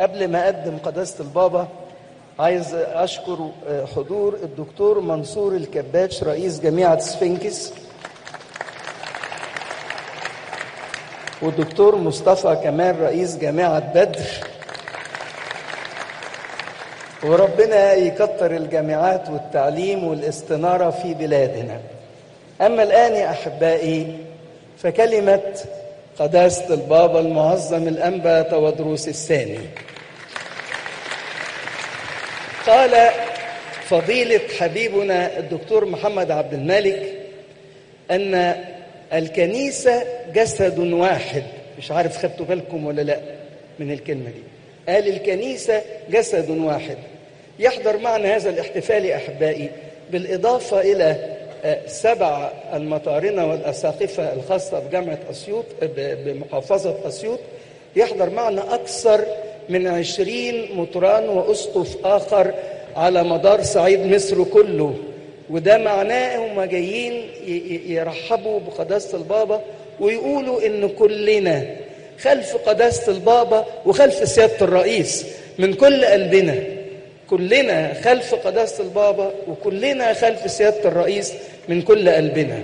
قبل ما أقدم قداسة البابا عايز أشكر حضور الدكتور منصور الكباتش رئيس جامعة سفنكس والدكتور مصطفى كمال رئيس جامعة بدر وربنا يكتر الجامعات والتعليم والاستنارة في بلادنا أما الآن يا أحبائي فكلمة قداسة البابا المعظم الأنبا تودروس الثاني قال فضيلة حبيبنا الدكتور محمد عبد الملك أن الكنيسة جسد واحد مش عارف خدتوا بالكم ولا لا من الكلمة دي قال الكنيسة جسد واحد يحضر معنا هذا الاحتفال يا أحبائي بالإضافة إلى سبع المطارنة والأساقفة الخاصة بجامعة أسيوط بمحافظة أسيوط يحضر معنا أكثر من عشرين مطران وأسقف آخر على مدار صعيد مصر كله وده معناه هم جايين يرحبوا بقداسة البابا ويقولوا إن كلنا خلف قداسة البابا وخلف سيادة الرئيس من كل قلبنا كلنا خلف قداسة البابا وكلنا خلف سيادة الرئيس من كل قلبنا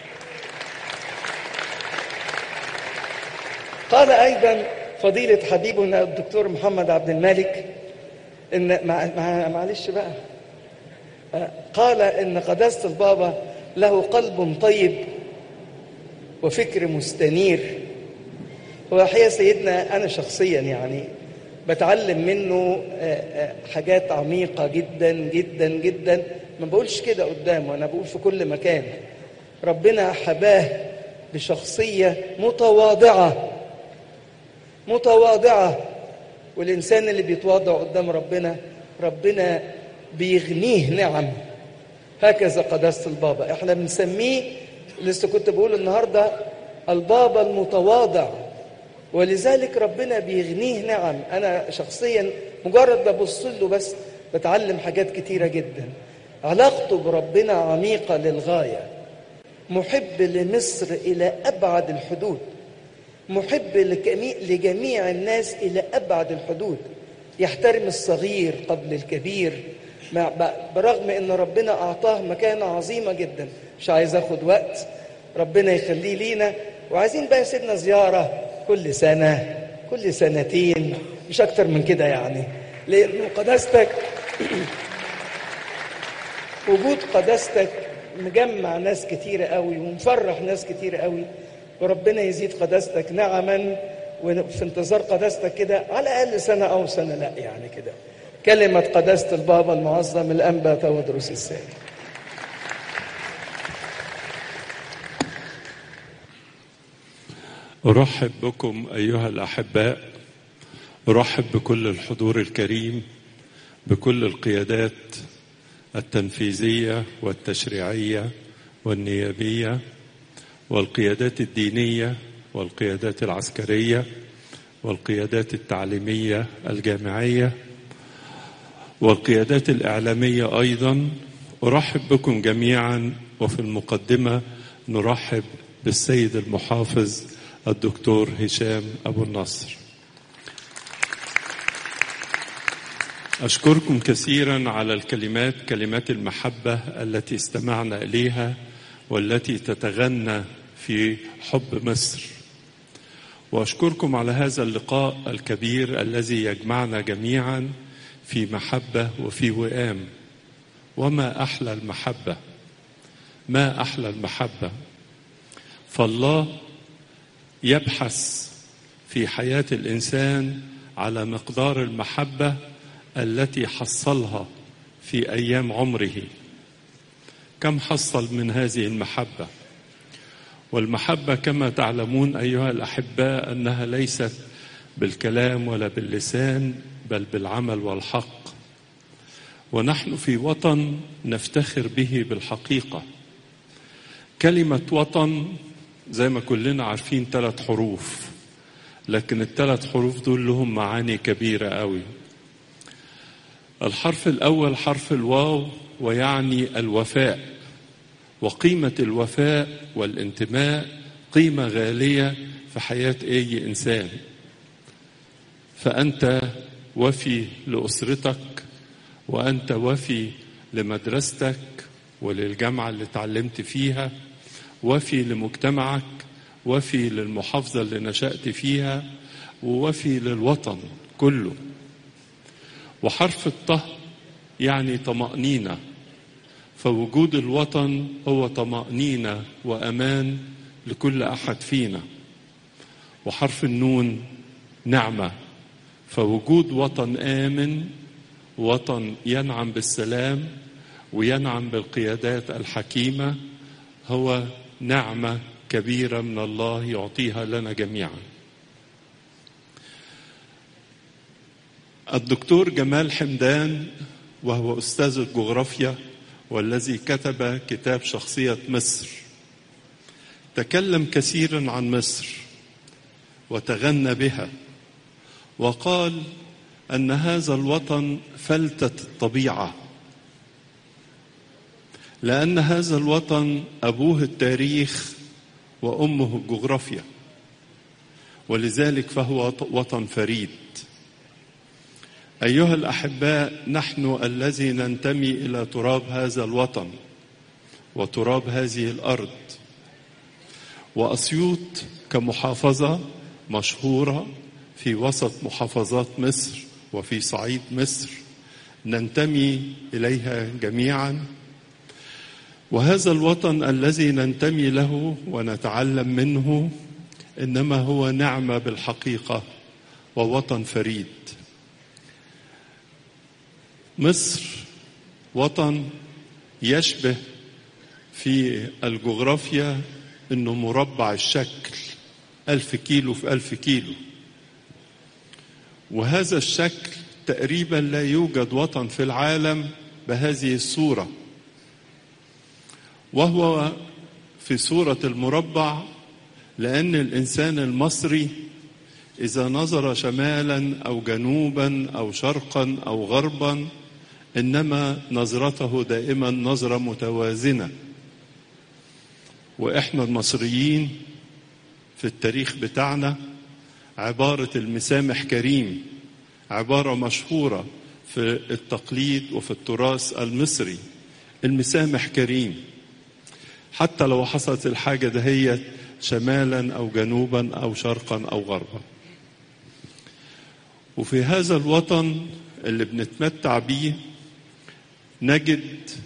قال أيضا فضيلة حبيبنا الدكتور محمد عبد الملك إن مع معلش بقى قال إن قداسة البابا له قلب طيب وفكر مستنير هو الحقيقة سيدنا أنا شخصيا يعني بتعلم منه حاجات عميقة جدا جدا جدا ما بقولش كده قدامه أنا بقول في كل مكان ربنا حباه بشخصية متواضعة متواضعة والإنسان اللي بيتواضع قدام ربنا ربنا بيغنيه نعم هكذا قداسة البابا احنا بنسميه لسه كنت بقول النهاردة البابا المتواضع ولذلك ربنا بيغنيه نعم أنا شخصيا مجرد ببص له بس بتعلم حاجات كتيرة جدا علاقته بربنا عميقة للغاية محب لمصر إلى أبعد الحدود محب لجميع الناس إلى أبعد الحدود يحترم الصغير قبل الكبير برغم أن ربنا أعطاه مكانة عظيمة جدا مش عايز أخد وقت ربنا يخليه لينا وعايزين بقى سيدنا زيارة كل سنة كل سنتين مش أكتر من كده يعني لأن قداستك وجود قداستك مجمع ناس كتيرة قوي ومفرح ناس كتيرة قوي وربنا يزيد قداستك نعما وفي انتظار قداستك كده على الأقل سنة أو سنة لا يعني كده كلمة قداسة البابا المعظم الأنبا تودرس الثاني أرحب بكم أيها الأحباء أرحب بكل الحضور الكريم بكل القيادات التنفيذية والتشريعية والنيابية والقيادات الدينية والقيادات العسكرية والقيادات التعليمية الجامعية والقيادات الإعلامية أيضا أرحب بكم جميعا وفي المقدمة نرحب بالسيد المحافظ الدكتور هشام أبو النصر أشكركم كثيرا على الكلمات كلمات المحبة التي استمعنا إليها والتي تتغنى في حب مصر واشكركم على هذا اللقاء الكبير الذي يجمعنا جميعا في محبه وفي وئام وما احلى المحبه ما احلى المحبه فالله يبحث في حياه الانسان على مقدار المحبه التي حصلها في ايام عمره كم حصل من هذه المحبه والمحبه كما تعلمون ايها الاحباء انها ليست بالكلام ولا باللسان بل بالعمل والحق ونحن في وطن نفتخر به بالحقيقه كلمه وطن زي ما كلنا عارفين ثلاث حروف لكن الثلاث حروف دول لهم معاني كبيره قوي الحرف الاول حرف الواو ويعني الوفاء وقيمة الوفاء والانتماء قيمة غالية في حياة أي إنسان فأنت وفي لأسرتك وأنت وفي لمدرستك وللجامعة اللي اتعلمت فيها وفي لمجتمعك وفي للمحافظة اللي نشأت فيها ووفي للوطن كله وحرف الطه يعني طمأنينة فوجود الوطن هو طمأنينة وأمان لكل أحد فينا وحرف النون نعمة فوجود وطن آمن وطن ينعم بالسلام وينعم بالقيادات الحكيمة هو نعمة كبيرة من الله يعطيها لنا جميعا الدكتور جمال حمدان وهو أستاذ الجغرافيا والذي كتب كتاب شخصية مصر تكلم كثيرا عن مصر وتغنى بها وقال ان هذا الوطن فلتة الطبيعه لان هذا الوطن ابوه التاريخ وامه الجغرافيا ولذلك فهو وطن فريد ايها الاحباء نحن الذي ننتمي الى تراب هذا الوطن وتراب هذه الارض واسيوط كمحافظه مشهوره في وسط محافظات مصر وفي صعيد مصر ننتمي اليها جميعا وهذا الوطن الذي ننتمي له ونتعلم منه انما هو نعمه بالحقيقه ووطن فريد مصر وطن يشبه في الجغرافيا انه مربع الشكل ألف كيلو في ألف كيلو وهذا الشكل تقريبا لا يوجد وطن في العالم بهذه الصورة وهو في صورة المربع لأن الإنسان المصري إذا نظر شمالا أو جنوبا أو شرقا أو غربا إنما نظرته دائما نظرة متوازنة وإحنا المصريين في التاريخ بتاعنا عبارة المسامح كريم عبارة مشهورة في التقليد وفي التراث المصري المسامح كريم حتى لو حصلت الحاجة دهيت شمالا أو جنوبا أو شرقا أو غربا وفي هذا الوطن اللي بنتمتع بيه نجد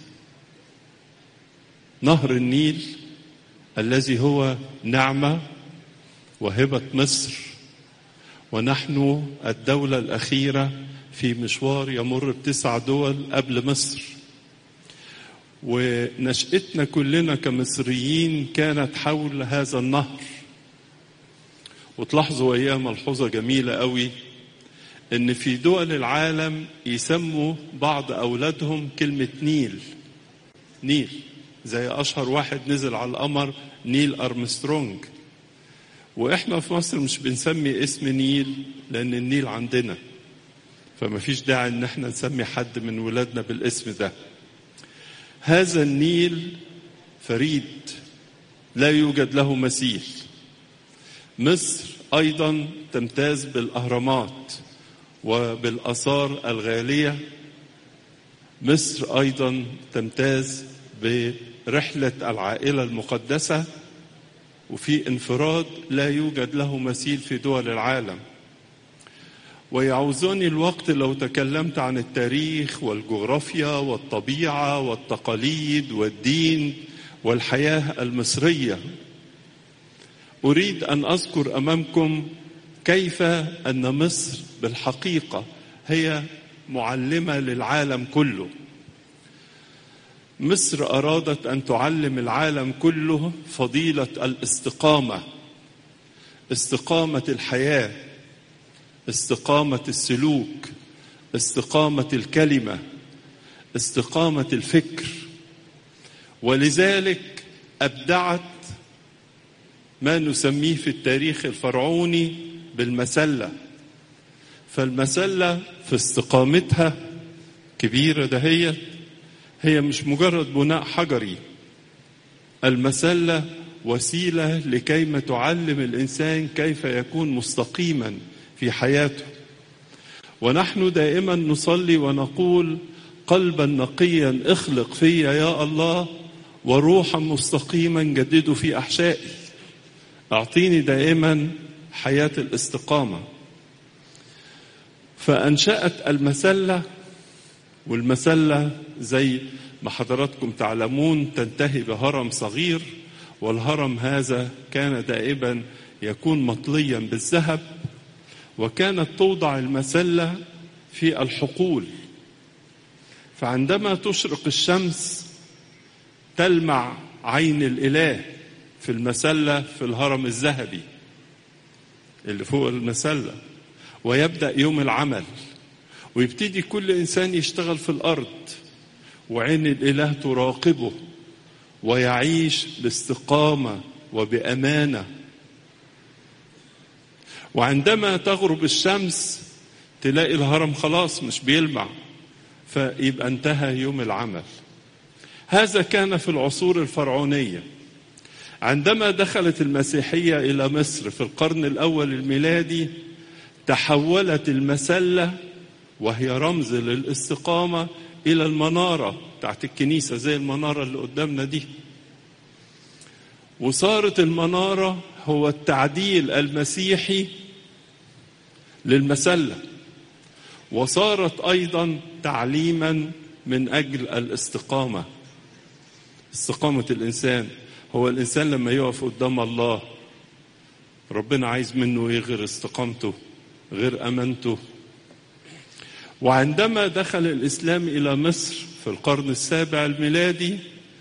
نهر النيل الذي هو نعمه وهبه مصر ونحن الدوله الاخيره في مشوار يمر بتسع دول قبل مصر ونشأتنا كلنا كمصريين كانت حول هذا النهر وتلاحظوا اياه ملحوظه جميله قوي ان في دول العالم يسموا بعض اولادهم كلمه نيل نيل زي اشهر واحد نزل على القمر نيل ارمسترونج واحنا في مصر مش بنسمي اسم نيل لان النيل عندنا فما فيش داعي ان احنا نسمي حد من ولادنا بالاسم ده هذا النيل فريد لا يوجد له مثيل مصر ايضا تمتاز بالاهرامات وبالاثار الغاليه مصر ايضا تمتاز برحله العائله المقدسه وفي انفراد لا يوجد له مثيل في دول العالم ويعوزني الوقت لو تكلمت عن التاريخ والجغرافيا والطبيعه والتقاليد والدين والحياه المصريه اريد ان اذكر امامكم كيف ان مصر بالحقيقه هي معلمه للعالم كله مصر ارادت ان تعلم العالم كله فضيله الاستقامه استقامه الحياه استقامه السلوك استقامه الكلمه استقامه الفكر ولذلك ابدعت ما نسميه في التاريخ الفرعوني بالمسله فالمسله في استقامتها كبيره دهيت هي مش مجرد بناء حجري المسله وسيله لكيما تعلم الانسان كيف يكون مستقيما في حياته ونحن دائما نصلي ونقول قلبا نقيا اخلق فيا يا الله وروحا مستقيما جدده في احشائي اعطيني دائما حياه الاستقامه فانشات المسله والمسله زي ما حضراتكم تعلمون تنتهي بهرم صغير والهرم هذا كان دائما يكون مطليا بالذهب وكانت توضع المسله في الحقول فعندما تشرق الشمس تلمع عين الاله في المسله في الهرم الذهبي اللي فوق المسله ويبدا يوم العمل ويبتدي كل انسان يشتغل في الارض وعين الاله تراقبه ويعيش باستقامه وبامانه وعندما تغرب الشمس تلاقي الهرم خلاص مش بيلمع فيبقى انتهى يوم العمل هذا كان في العصور الفرعونيه عندما دخلت المسيحيه الى مصر في القرن الاول الميلادي تحولت المسله وهي رمز للاستقامه الى المناره بتاعت الكنيسه زي المناره اللي قدامنا دي وصارت المناره هو التعديل المسيحي للمسله وصارت ايضا تعليما من اجل الاستقامه استقامه الانسان هو الانسان لما يقف قدام الله ربنا عايز منه ايه غير استقامته غير امانته وعندما دخل الاسلام الى مصر في القرن السابع الميلادي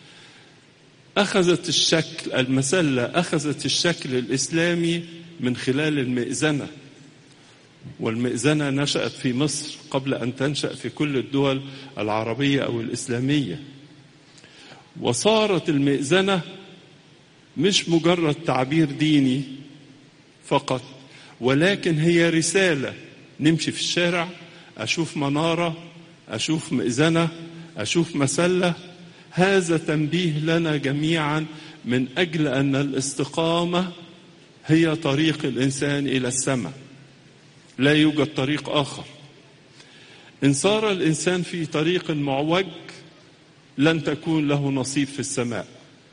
اخذت الشكل المسله اخذت الشكل الاسلامي من خلال المئذنه والمئذنه نشات في مصر قبل ان تنشا في كل الدول العربيه او الاسلاميه وصارت المئذنه مش مجرد تعبير ديني فقط ولكن هي رساله نمشي في الشارع اشوف مناره اشوف مئذنه اشوف مسله هذا تنبيه لنا جميعا من اجل ان الاستقامه هي طريق الانسان الى السماء لا يوجد طريق اخر ان صار الانسان في طريق معوج لن تكون له نصيب في السماء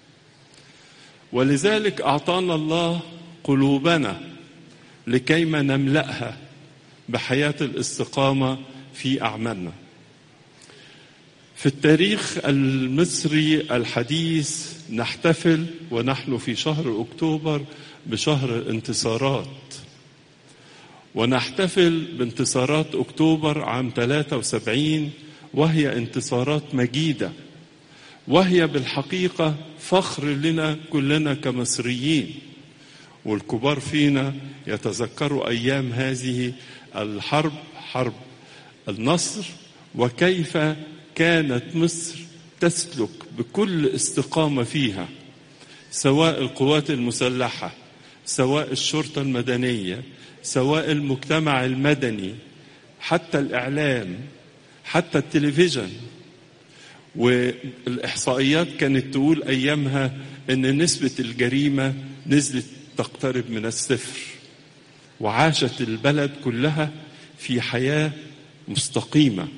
ولذلك اعطانا الله قلوبنا لكيما نملاها بحياه الاستقامه في اعمالنا في التاريخ المصري الحديث نحتفل ونحن في شهر اكتوبر بشهر الانتصارات ونحتفل بانتصارات اكتوبر عام 73 وهي انتصارات مجيده وهي بالحقيقه فخر لنا كلنا كمصريين والكبار فينا يتذكروا ايام هذه الحرب حرب النصر وكيف كانت مصر تسلك بكل استقامه فيها سواء القوات المسلحه سواء الشرطه المدنيه سواء المجتمع المدني حتى الاعلام حتى التلفزيون والاحصائيات كانت تقول ايامها ان نسبه الجريمه نزلت تقترب من الصفر وعاشت البلد كلها في حياه مستقيمه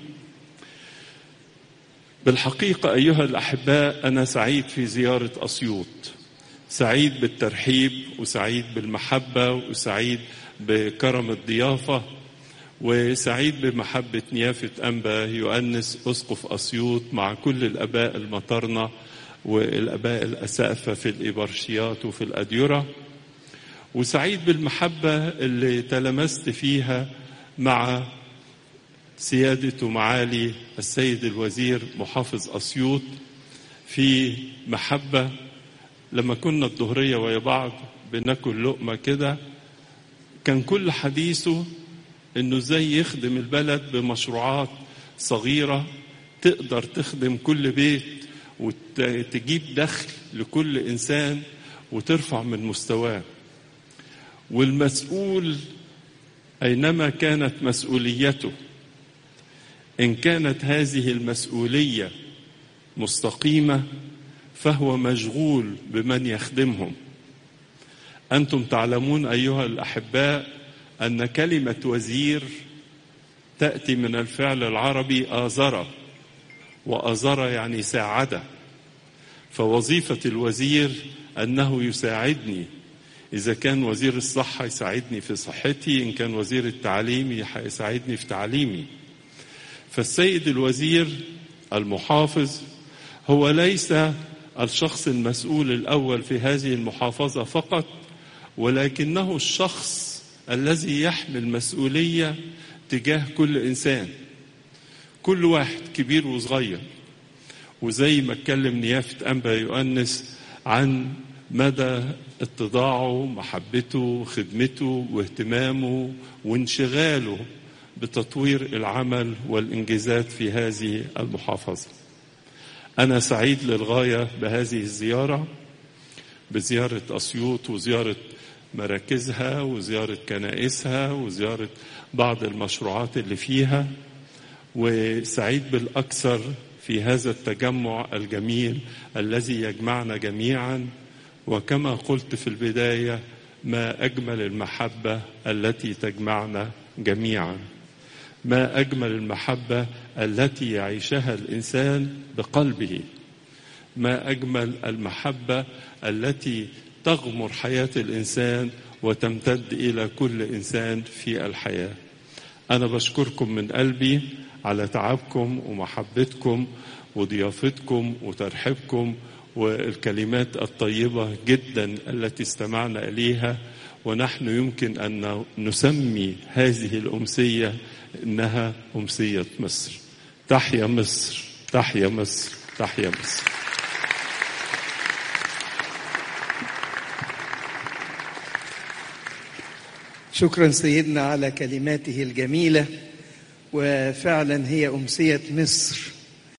بالحقيقه ايها الاحباء انا سعيد في زياره اسيوط سعيد بالترحيب وسعيد بالمحبه وسعيد بكرم الضيافه وسعيد بمحبه نيافه انبا يؤنس اسقف اسيوط مع كل الاباء المطرنه والاباء الاسافه في الابرشيات وفي الاديره وسعيد بالمحبه اللي تلمست فيها مع سيادة معالي السيد الوزير محافظ أسيوط في محبة لما كنا الظهرية ويا بعض بناكل لقمة كده كان كل حديثه انه ازاي يخدم البلد بمشروعات صغيرة تقدر تخدم كل بيت وتجيب دخل لكل انسان وترفع من مستواه والمسؤول اينما كانت مسؤوليته ان كانت هذه المسؤوليه مستقيمه فهو مشغول بمن يخدمهم انتم تعلمون ايها الاحباء ان كلمه وزير تأتي من الفعل العربي آزر وآزر يعني ساعد فوظيفة الوزير أنه يساعدني إذا كان وزير الصحة يساعدني في صحتي إن كان وزير التعليم يساعدني في تعليمي فالسيد الوزير المحافظ هو ليس الشخص المسؤول الأول في هذه المحافظة فقط ولكنه الشخص الذي يحمل مسؤولية تجاه كل إنسان كل واحد كبير وصغير وزي ما اتكلم نيافة أنبا يؤنس عن مدى اتضاعه محبته خدمته واهتمامه وانشغاله بتطوير العمل والإنجازات في هذه المحافظة أنا سعيد للغاية بهذه الزيارة بزيارة أسيوط وزيارة مراكزها وزيارة كنائسها وزيارة بعض المشروعات اللي فيها وسعيد بالأكثر في هذا التجمع الجميل الذي يجمعنا جميعا وكما قلت في البداية ما أجمل المحبة التي تجمعنا جميعا ما أجمل المحبة التي يعيشها الإنسان بقلبه ما أجمل المحبة التي تغمر حياة الإنسان وتمتد إلى كل إنسان في الحياة أنا بشكركم من قلبي على تعبكم ومحبتكم وضيافتكم وترحيبكم والكلمات الطيبة جدا التي استمعنا إليها ونحن يمكن أن نسمي هذه الأمسية إنها أمسية مصر تحيا مصر تحيا مصر تحيا مصر شكرا سيدنا على كلماته الجميلة وفعلا هي أمسية مصر